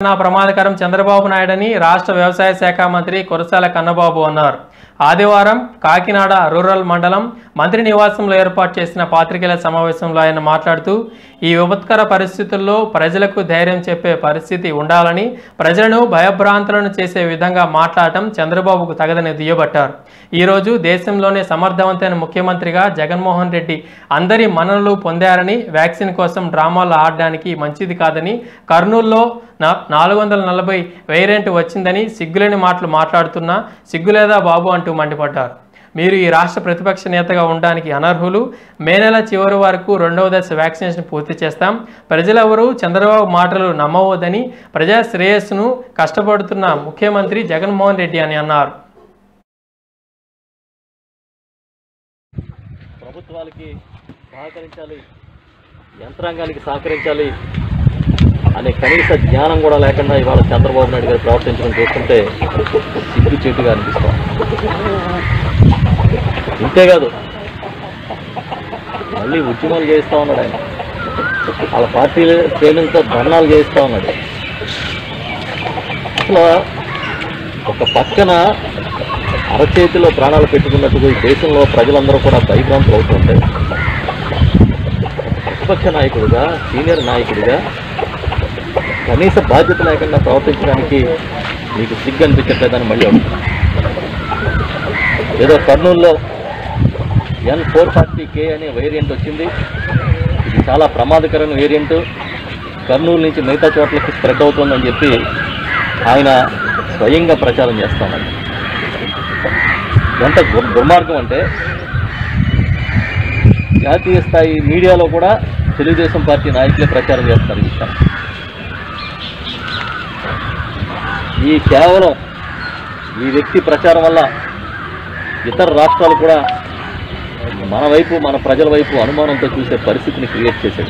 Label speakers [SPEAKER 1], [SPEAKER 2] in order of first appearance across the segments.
[SPEAKER 1] నా ప్రమాదకరం చంద్రబాబు నాయుడని రాష్ట్ర వ్యవసాయ శాఖ మంత్రి కురసాల కన్నబాబు అన్నారు ఆదివారం కాకినాడ రూరల్ మండలం మంత్రి నివాసంలో ఏర్పాటు చేసిన పాత్రికేయుల సమావేశంలో ఆయన మాట్లాడుతూ ఈ విపత్కర పరిస్థితుల్లో ప్రజలకు ధైర్యం చెప్పే పరిస్థితి ఉండాలని ప్రజలను భయభ్రాంతులను చేసే విధంగా మాట్లాడటం చంద్రబాబుకు తగదని దుయ్యబట్టారు ఈరోజు దేశంలోనే సమర్థవంతమైన ముఖ్యమంత్రిగా జగన్మోహన్ రెడ్డి అందరి మన్ననలు పొందారని వ్యాక్సిన్ కోసం డ్రామాలు ఆడడానికి మంచిది కాదని కర్నూలులో నా నాలుగు వందల నలభై వేరియంట్ వచ్చిందని సిగ్గులేని మాటలు మాట్లాడుతున్నా సిగ్గులేదా బాబు అంటూ మండిపడ్డారు మీరు ఈ రాష్ట్ర ప్రతిపక్ష నేతగా ఉండడానికి అనర్హులు మే నెల చివరి వరకు రెండవ దశ వ్యాక్సినేషన్ పూర్తి చేస్తాం ప్రజలెవరూ చంద్రబాబు మాటలు నమ్మవద్దని ప్రజా శ్రేయస్సును కష్టపడుతున్న ముఖ్యమంత్రి జగన్మోహన్ రెడ్డి అని అన్నారు
[SPEAKER 2] ప్రభుత్వాలకి సహకరించాలి యంత్రాంగానికి సహకరించాలి అనే కనీస జ్ఞానం కూడా లేకుండా ఇవాళ చంద్రబాబు నాయుడు గారు ప్రవర్తించడం చూస్తుంటే సిగ్గు చేటుగా అనిపిస్తాం ఇంతేకాదు మళ్ళీ ఉద్యమాలు చేస్తూ ఉన్నాడు ఆయన వాళ్ళ పార్టీ శ్రేణులతో ధర్నాలు చేస్తూ ఉన్నాడు అసలు ఒక పక్కన అరచేతిలో ప్రాణాలు పెట్టుకున్నట్టుగా ఈ దేశంలో ప్రజలందరూ కూడా భయభ్రాంతులు అవుతుంటే ప్రతిపక్ష నాయకుడిగా సీనియర్ నాయకుడిగా కనీస బాధ్యత లేకుండా ప్రవర్తించడానికి మీకు సిగ్గు అనిపించట్లేదని మళ్ళీ అడుగుతున్నాను ఏదో కర్నూలులో ఎన్ ఫోర్ ఫార్టీ కే అనే వేరియంట్ వచ్చింది ఇది చాలా ప్రమాదకరమైన వేరియంట్ కర్నూలు నుంచి మిగతా చోట్లకి స్ప్రెడ్ అవుతుందని చెప్పి ఆయన స్వయంగా ప్రచారం చేస్తామని ఎంత దుర్- దుర్మార్గం అంటే జాతీయ స్థాయి మీడియాలో కూడా తెలుగుదేశం పార్టీ నాయకులే ప్రచారం చేస్తారు ఈ విషయాన్ని ఈ కేవలం ఈ వ్యక్తి ప్రచారం వల్ల ఇతర రాష్ట్రాలు కూడా మన వైపు మన ప్రజల వైపు అనుమానంతో చూసే పరిస్థితిని క్రియేట్ చేశాడు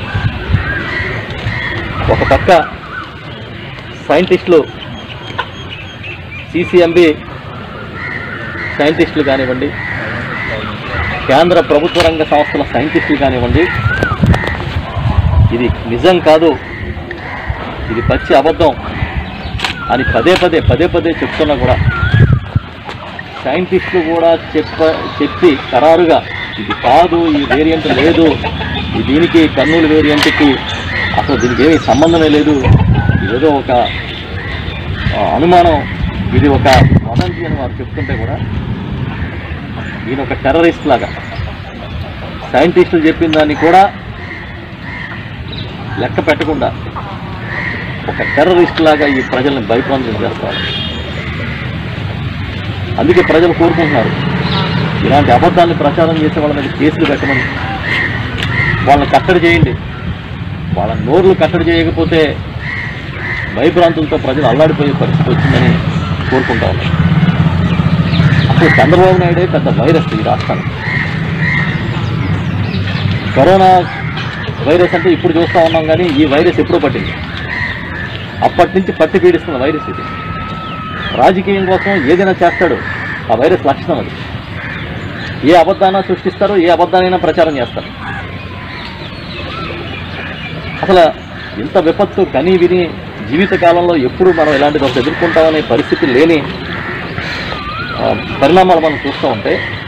[SPEAKER 2] ఒక పక్క సైంటిస్టులు సిసిఎంబి సైంటిస్టులు కానివ్వండి కేంద్ర ప్రభుత్వ రంగ సంస్థల సైంటిస్టులు కానివ్వండి ఇది నిజం కాదు ఇది పచ్చి అబద్ధం అని పదే పదే పదే పదే చెప్తున్నా కూడా సైంటిస్టులు కూడా చెప్ప చెప్పి ఖరారుగా ఇది కాదు ఈ వేరియంట్ లేదు ఈ దీనికి కర్నూలు వేరియంట్కి అసలు దీనికి ఏమీ సంబంధమే లేదు ఇదేదో ఒక ఆ, అనుమానం ఇది ఒక వదంతి అని వారు చెప్తుంటే కూడా ఈయన ఒక టెర్రరిస్ట్ లాగా సైంటిస్టులు చెప్పిన దాన్ని కూడా లెక్క పెట్టకుండా ఒక టెర్రరిస్ట్ లాగా ఈ ప్రజల్ని భయప్రాంతం చేస్తారు అందుకే ప్రజలు కోరుకుంటున్నారు ఇలాంటి అబద్ధాన్ని ప్రచారం చేసే వాళ్ళ మీద కేసులు పెట్టమని వాళ్ళని కట్టడి చేయండి వాళ్ళ నోర్లు కట్టడి చేయకపోతే భయభ్రాంతులతో ప్రజలు అల్లాడిపోయే పరిస్థితి వచ్చిందని కోరుకుంటా ఉన్నారు అసలు చంద్రబాబు నాయుడే పెద్ద వైరస్ ఈ రాష్ట్రానికి కరోనా వైరస్ అంటే ఇప్పుడు చూస్తూ ఉన్నాం కానీ ఈ వైరస్ ఎప్పుడో పట్టింది అప్పటి నుంచి పట్టి పీడిస్తున్న వైరస్ ఇది రాజకీయం కోసం ఏదైనా చేస్తాడు ఆ వైరస్ లక్షణం అది ఏ అబద్ధాన సృష్టిస్తారు ఏ అబద్ధానైనా ప్రచారం చేస్తారు అసలు ఇంత విపత్తు కని విని జీవిత కాలంలో ఎప్పుడు మనం ఇలాంటిది ఒకటి ఎదుర్కొంటామనే పరిస్థితి లేని ఆ, పరిణామాలు మనం చూస్తూ ఉంటే